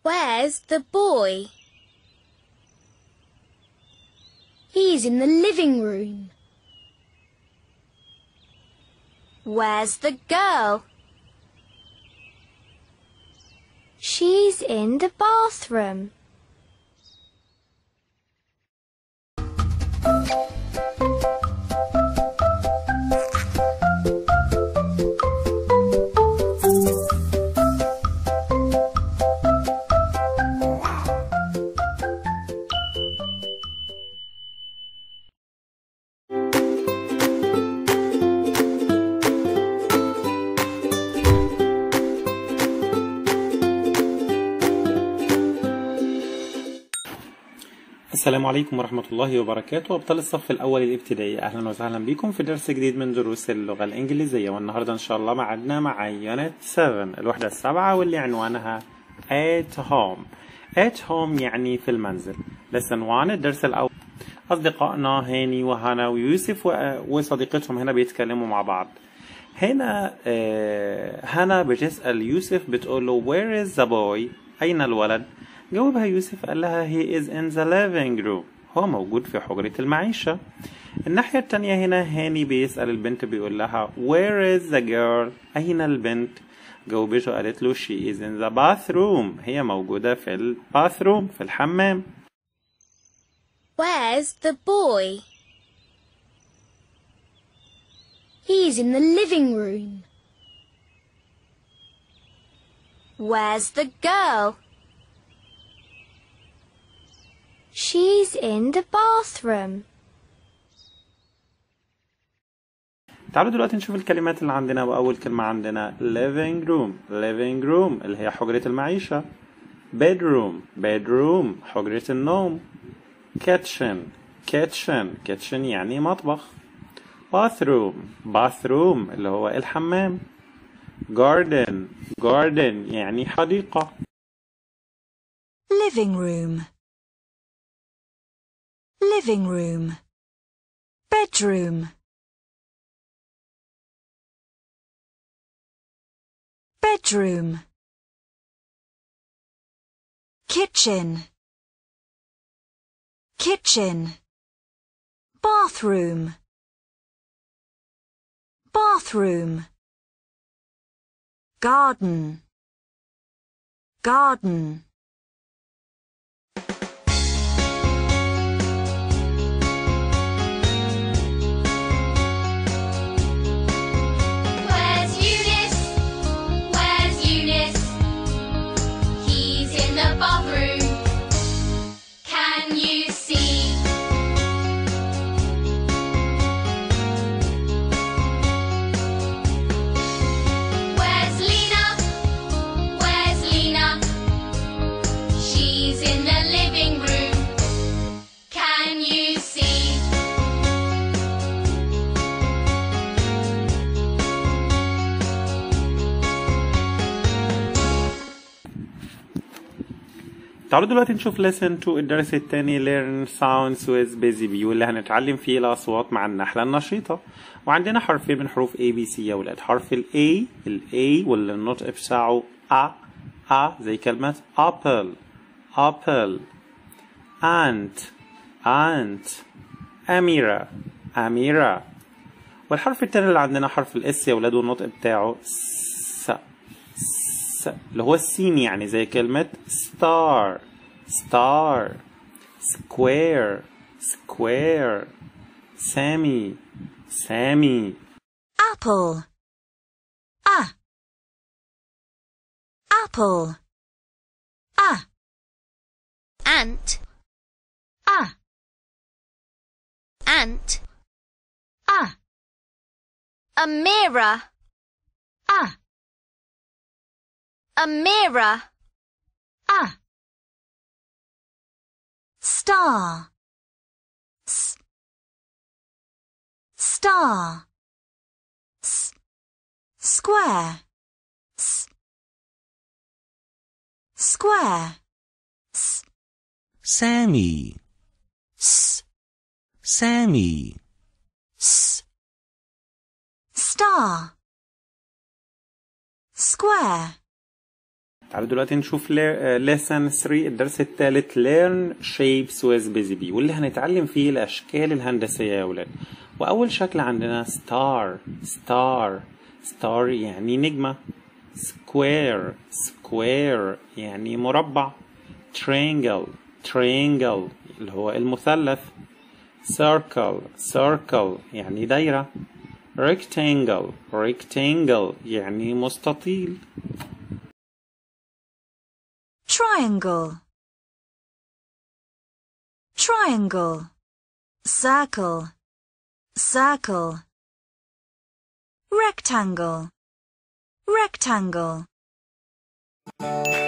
Where's the boy? He's in the living room. Where's the girl? She's in the bathroom. السلام عليكم ورحمة الله وبركاته أبطال الصف الأول الابتدائي أهلا وسهلا بكم في درس جديد من دروس اللغة الإنجليزية والنهاردة إن شاء الله معادنا مع يونت 7 الوحدة السابعة واللي عنوانها at home at home يعني في المنزل lesson 1 الدرس الأول أصدقائنا هاني وهنا ويوسف و- وصديقتهم هنا بيتكلموا مع بعض هنا آه، هنا بتسأل يوسف بتقول له where is the boy أين الولد جاوبها يوسف قال لها he is in the living room هو موجود في حجرة المعيشة الناحية التانية هنا هاني بيسأل البنت بيقول لها where is the girl أين البنت جاوبته قالت له she is in the bathroom هي موجودة في ال bathroom في الحمام Where's the boy? He's in the living room. Where's the girl? She's in the bathroom. تعالوا دلوقتي نشوف الكلمات اللي عندنا وأول كلمة عندنا living room living room اللي هي حجرة المعيشة bedroom bedroom حجرة النوم kitchen kitchen kitchen يعني مطبخ bathroom bathroom اللي هو الحمام garden garden يعني حديقة living room living room bedroom bedroom kitchen kitchen bathroom bathroom garden garden Where's Eunice? Where's Eunice? He's in the bathroom. Can you see? Where's Lena? Where's Lena? She's in the living room. Can you see? تعالوا دلوقتي نشوف lesson 2 الدرس الثاني learn sounds with busy bee واللي هنتعلم فيه الأصوات مع النحلة النشيطة وعندنا حرفين من حروف A B C يا ولاد حرف ال A ال A واللي النطق بتاعه A A زي كلمة apple apple ant ant أميرة أميرة والحرف التاني اللي عندنا حرف الاس يا ولاد والنطق بتاعه س س اللي هو السين يعني زي كلمة star star square square سامي سامي apple a apple a Ant, a ant, a a mirror, a a mirror, a star s star s square s square s Sammy, s Sammy, s star square تعالوا دلوقتي نشوف lesson 3 الدرس الثالث learn shapes with busy bee واللي هنتعلم فيه الأشكال الهندسية يا ولاد وأول شكل عندنا star star star يعني نجمة square square يعني مربع triangle triangle اللي هو المثلث circle circle يعني دايرة rectangle rectangle يعني مستطيل triangle triangle circle circle rectangle rectangle